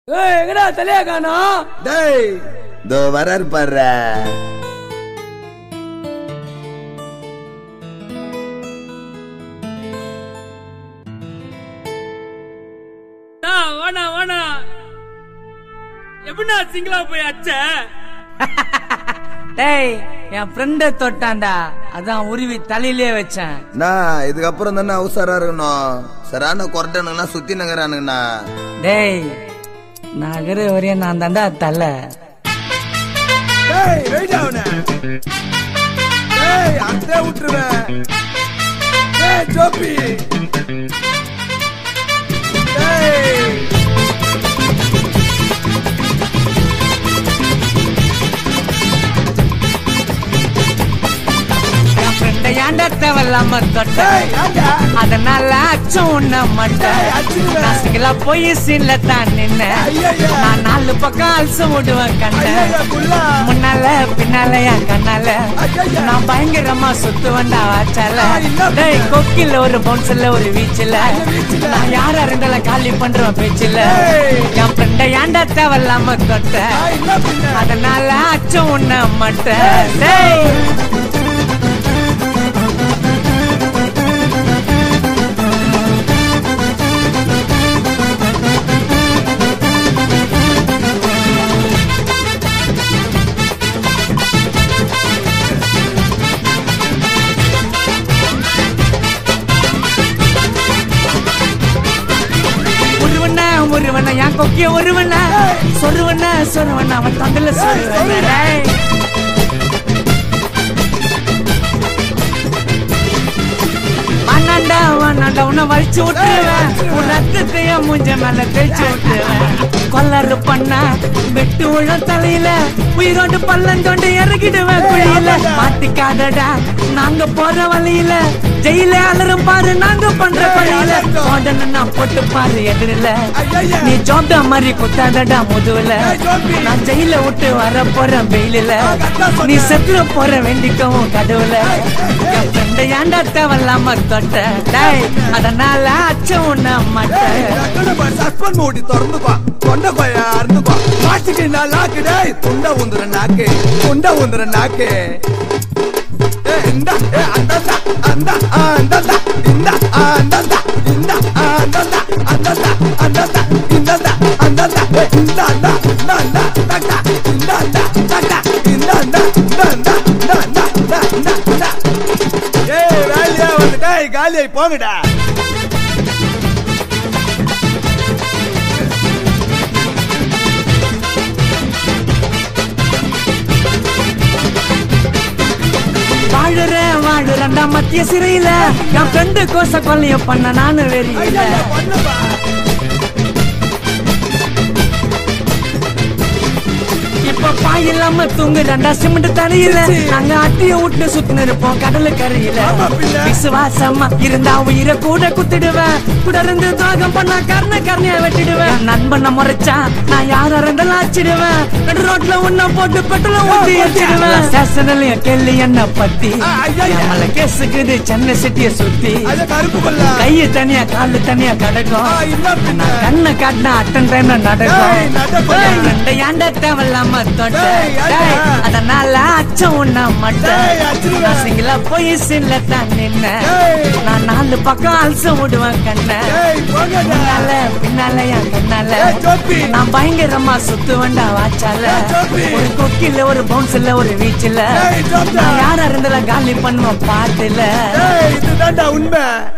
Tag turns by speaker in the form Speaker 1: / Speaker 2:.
Speaker 1: ஏய் எங்கடா தலையா காணோம்
Speaker 2: டேய் இதோ வராரு பாரு
Speaker 1: வேணா வேணா எப்படின்னா சிங்கிளா போய் அச்ச
Speaker 3: டேய் என் ஃப்ரெண்ட தொட்டான்டா அதான் உருவி தலையிலே வச்சேன்
Speaker 2: நான் இதுக்கப்புறம் தானே அவசரா இருக்கணும் சரான கொரட்டனுங்கண்ணா சுத்தி நகரானுங்கண்ணா
Speaker 3: டேய் நகர வரையும் நான் தாண்டா தலை
Speaker 2: டேய் வெயிட் ஆகுன டேய் அத்தே விட்டுருவேன் டேய் ஜோப்பி டேய்
Speaker 3: என் ஃப்ரெண்ட ஏன்டா தேவையில்லாம தொட்ட
Speaker 2: டேய் ஆண்டா
Speaker 3: அதனால அச்சம் உன்ன மாட்டேன்
Speaker 2: டேய், அடிச்சிடுவேன்.
Speaker 3: நான் சிங்கிளா போய் சீன்ல தான் நின்ன
Speaker 2: ஐயையோ.
Speaker 3: நான் நாலு பக்கம் அல்சம் விடுவேன் கண்ண
Speaker 2: ஐயா புல்லா
Speaker 3: முன்னால பின்னால என் கண்ணால
Speaker 2: ஐயையோ.
Speaker 3: நான் பயங்கரமா சுத்துவேன்டா வாச்சால
Speaker 2: ஆ, இல்ல
Speaker 3: டேய் கொக்கில ஒரு பவுன்ஸ்ல ஒரு வீச்சுல
Speaker 2: வீச்சுல.
Speaker 3: நான் யாரா இருந்தாலும் காலி பண்றேன் பேச்சுல
Speaker 2: ஏய்.
Speaker 3: என் ஃப்ரெண்ட ஏன்டா தேவையில்லாம தொட்ட
Speaker 2: ஆ, இல்ல பின்ன
Speaker 3: அதனால அச்சம் உன்ன மாட்டேன் டேய் ஒருவன ஒருவன என் கொக்கிய ஒருவன சொருவன சொருவன அவன் தொண்டல சொருவன வானாண்டா வானாண்டா உன்னை வலிச்சு விட்டுருவேன் உன் ரத்தத்தை என் மூஞ்ச மேல தேய்ச்சி விட்டுருவேன் கொல்லறு பண்ணா வெட்டு உள்ள தலையில உயிரோடு பள்ளம் தொண்டு இறக்கிடுவேன் குழியில மாட்டிக்காதடா நாங்க போற வழியில ஜெயில அலறும் பாரு நாங்க பண்ற பழியில உடனே நான் போட்டு பாரு எதிரில
Speaker 2: ஐயையோ.
Speaker 3: நீ ஜோப்டா மாதிரி குத்தாதடா முதுவுல
Speaker 2: ஏய், ஜோம்பி.
Speaker 3: நான் ஜெயில விட்டு வர போறேன் வெயிலில நீ செத்துற போற வேண்டிக்கவும் கடவுள என் ஃப்ரெண்ட ஏன்டா தேவையில்லாம தொட்ட டேய் அதனால அச்சம் உன்ன மாட்டேன்
Speaker 2: சஸ்பெண்ட் மூடி திறந்துக்கோ தொண்டை கொய்யா அறுந்துக்கோ மாட்டுக்கு நான் நாக்கு டேய் துண்ட உந்துற நாக்கு துண்ட உந்துற நாக்கு ஏய், இந்தா, ஏய், அந்தந்தா, அந்தா, ஆ, அந்தந்தா, இந்தா, ஆ, அந்தந்தா, இந்தா, ஆ, அந்தந்தா, அந்தந்தா, அந்தந்தா, இந்தந்தா, அந்தந்தா, ஏய், இந்தாந்தா, இந்தாந்தா, தக்கா, இந்தாந்தா, தக்கா, இந்தாந்தா, இந்தாந்தா, இந்தாந்தா, இந்தா, இந்தா, இந்தா. ஏய் வேலையா வந்து டேய் காலியாய் போங்கடா
Speaker 3: வாழுற வாழுறண்டா மத்திய சிறையில என் ஃப்ரெண்டு கோச கொல்லைய பண்ண நானு வெறியில
Speaker 2: ஐயா, பண்ணுப்பா.
Speaker 3: இப்ப பாய் இல்லாம தூங்குறண்டா சிமெண்ட் தரையில நாங்க அட்டிய விட்டு சுத்தின இருப்போம் கடலு கரையில
Speaker 2: ஆமா, பின்ன.
Speaker 3: விசுவாசமா இருந்தா உயிரை கூட குத்திடுவேன் கூட இருந்து துரோகம் பண்ணா கர்ண கர்ணைய வெட்டிடுவேன் என் நண்பனை முறைச்சா நான் யார இருந்தாலும் ஆச்சிடுவேன் நடு ரோட்ல உன்ன போட்டு பெட்ரோல ஊத்தி வச்சிடுவேன் சேசனலையும் கேள்வி என்ன பத்தி
Speaker 2: ஆ, ஐயா, ஐயா.
Speaker 3: நம்மள கேசுக்குது சென்னை சிட்டிய சுத்தி
Speaker 2: அது கருப்பு கொள்ளா.
Speaker 3: கைய தனியா காலு தனியா கிடக்கும்
Speaker 2: ஆ, இல்ல பின்ன.
Speaker 3: நான் கண்ணை காட்டினா அட்டன் டைம் நடக்கும்
Speaker 2: ஏய், நடக்கும்.
Speaker 3: ஏய், ரெண்டு ஏன்டா தேவையில்லாம தொட்ட
Speaker 2: ஏய், ஏன்டா?
Speaker 3: டேய், அதனால அச்சம் உண்ண மாட்டேன்
Speaker 2: ஏய், அடிச்சிடுவேன்.
Speaker 3: நான் சிங்கிளா போய் சீன்ல தான் நின்ன
Speaker 2: ஏய்.
Speaker 3: நான் நாலு பக்கம் அல்ச விடுவேன் கண்ண
Speaker 2: ஏய், போங்கடா.
Speaker 3: முன்னால பின்னால என் கண்ணால
Speaker 2: ஏய், ஜோப்பி.
Speaker 3: நான் பயங்கரமா சுத்துவேன்டா வாச்சால
Speaker 2: ஏய், ஜோப்பி.
Speaker 3: ஒரு கொக்கில ஒரு பவுன்ஸ்ல ஒரு வீச்சுல
Speaker 2: ஏய், ஜோப்பி.
Speaker 3: நான் யாரா இருந்தாலும் காலி பண்ணுவேன் பாட்டுல
Speaker 2: ஏய், இதுதான்டா உண்மை